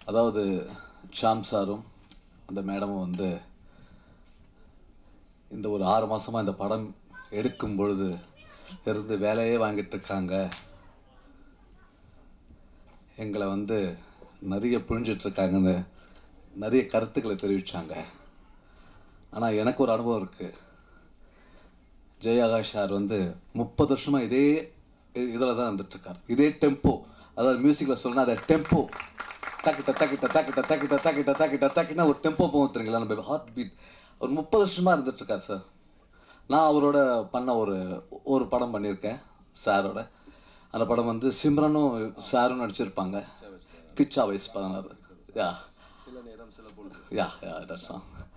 அதாவது ஷாம் சாரும் அந்த மேடமும் வந்து இந்த ஒரு ஆறு மாசமா இந்த படம் எடுக்கும் பொழுது இருந்து வேலையே வாங்கிட்டு இருக்காங்க எங்களை வந்து நிறைய புரிஞ்சிட்டு இருக்காங்கன்னு நிறைய கருத்துக்களை தெரிவிச்சாங்க ஆனால் எனக்கு ஒரு அனுபவம் இருக்குது ஜெயாகாஷ் சார் வந்து முப்பது வருஷமா இதே இதில் தான் வந்துட்டு இருக்கார் இதே டெம்போ அதாவது மியூசிக்கில் சொல்லணும் அதை டெம்போ தக்கிட்ட தக்கிட்ட தக்கிட்ட தக்கிட்ட தக்கிட்ட தக்கிட்ட தக்கிட்ட ஒரு டெம்போ போகும் தெரியுங்களா நம்ம ஹார்ட் பீட் ஒரு முப்பது வருஷமா இருந்துட்டு இருக்கார் சார் நான் அவரோட பண்ண ஒரு ஒரு படம் பண்ணியிருக்கேன் சாரோட அந்த படம் வந்து சிம்ரனும் சாரும் நடிச்சிருப்பாங்க கிச்சா வயசு பதினாறு யா யா யா தட்ஸ்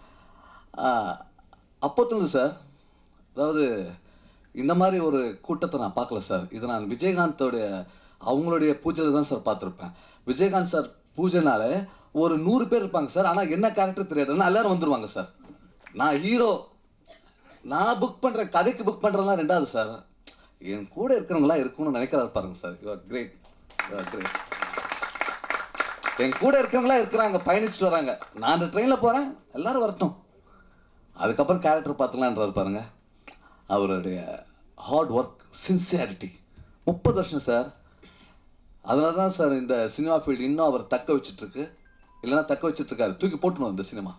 அப்போத்துலேருந்து சார் அதாவது இந்த மாதிரி ஒரு கூட்டத்தை நான் பார்க்கல சார் இது நான் விஜயகாந்தோடைய அவங்களுடைய பூஜையை தான் சார் பார்த்துருப்பேன் விஜயகாந்த் சார் பூஜைனால ஒரு நூறு பேர் இருப்பாங்க சார் ஆனால் என்ன கேரக்டர் தெரியாதுன்னா எல்லாரும் வந்துருவாங்க சார் நான் ஹீரோ நான் புக் பண்ற கதைக்கு புக் பண்றதெல்லாம் ரெண்டாவது சார் என் கூட இருக்கிறவங்களாம் இருக்கணும்னு நினைக்கிறாரு பாருங்க sir you are great you are great என் கூட இருக்கிறவங்களா இருக்கிறாங்க பயணிச்சுட்டு வராங்க நான் அந்த ட்ரெயினில் போகிறேன் எல்லாரும் வரட்டும் அதுக்கப்புறம் கேரக்டர் பார்த்துக்கலான்றாரு பாருங்க அவருடைய ஹார்ட் ஒர்க் சின்சியாரிட்டி முப்பது வருஷம் சார் அதனால தான் சார் இந்த சினிமா ஃபீல்டு இன்னும் அவர் தக்க வச்சிட்டு இருக்கு இல்லைன்னா தக்க வச்சிட்டு இருக்காரு தூக்கி போட்டணும் இந்த சினிமா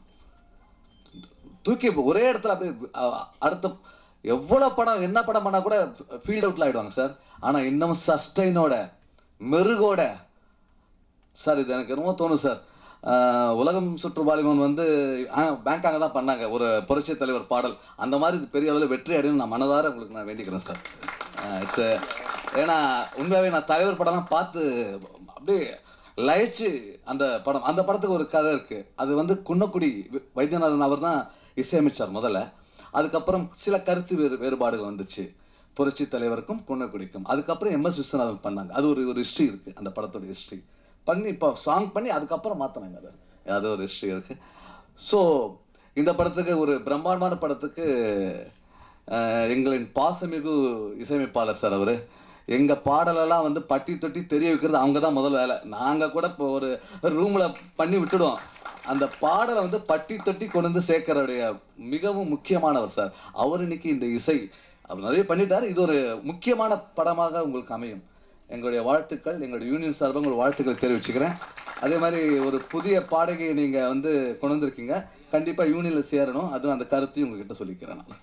தூக்கி ஒரே இடத்துல அப்படியே அ- அடுத்த எவ்வளோ படம் என்ன படம் பண்ணால் கூட ஃபீல்ட் அவுட்ல ஆயிடுவாங்க சார் ஆனால் இன்னும் சஸ்டைனோட மெருகோட சார் இது எனக்கு என்னமோ தோணும் சார் ஆஹ் உலகம் சுற்று வாலிபன் வந்து பேங்காங்க தான் பண்ணாங்க ஒரு புரட்சி தலைவர் பாடல் அந்த மாதிரி இது பெரிய அளவில் வெற்றி அடையும் நான் மனதார உங்களுக்கு நான் வேண்டிக்கிறேன் சார் இட்ஸ் ஏன்னா உண்மையாகவே நான் தலைவர் படம்லாம் பார்த்து அப்படியே லயிச்சு அந்த படம் அந்த படத்துக்கு ஒரு கதை இருக்கு அது வந்து குன்னக்குடி வி- வைத்தியநாதன் அவர் தான் இசையமைச்சார் முதல்ல அதுக்கப்புறம் சில கருத்து வேறு வேறுபாடுகள் வந்துச்சு புரட்சி தலைவருக்கும் குன்னக்குடிக்கும் அதுக்கப்புறம் எம் எஸ் விஸ்வநாதன் பண்ணாங்க அது ஒரு ஒரு ஹிஸ்ட்ரி இருக்கு அந்த படத்தோட ஹிஸ்ட்ரி பண்ணி இப்போ சாங் பண்ணி அதுக்கப்புறம் மாற்றினாங்க அதை அது ஒரு ஹிஸ்ட்ரி இருக்கு ஸோ இந்த படத்துக்கு ஒரு பிரம்மாண்டமான படத்துக்கு அஹ், எங்களின் பாசமிகு இசையமைப்பாளர் சார் அவர் எங்கள் பாடலெல்லாம் வந்து பட்டி தொட்டி தெரிய வைக்கிறது அவங்க தான் முதல் வேலை நாங்கள் கூட இப்போ ஒரு ரூமில் பண்ணி விட்டுடுவோம் அந்த பாடலை வந்து பட்டி தொட்டி கொண்டு வந்து சேர்க்கறடைய மிகவும் முக்கியமானவர் சார் அவர் இன்னைக்கு இந்த இசை அவர் நிறைய பண்ணிட்டார் இது ஒரு முக்கியமான படமாக உங்களுக்கு அமையும் எங்களுடைய வாழ்த்துக்கள் எங்களுடைய யூனியன் சார்பாக உங்கள் வாழ்த்துக்கள் தெரிவிச்சுக்கிறேன் அதே மாதிரி ஒரு புதிய பாடகையை நீங்கள் வந்து கொண்டு வந்திருக்கீங்க கண்டிப்பாக யூனியனில் சேரணும் அதுவும் அந்த கருத்தையும் உங்ககிட்ட சொல்லிக்கிறேன் நான்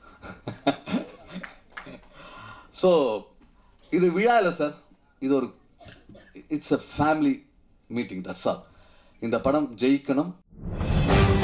ஸோ இது விழா இல்லை சார் இது ஒரு it's a family meeting that's all இந்த படம் ஜெயிக்கணும்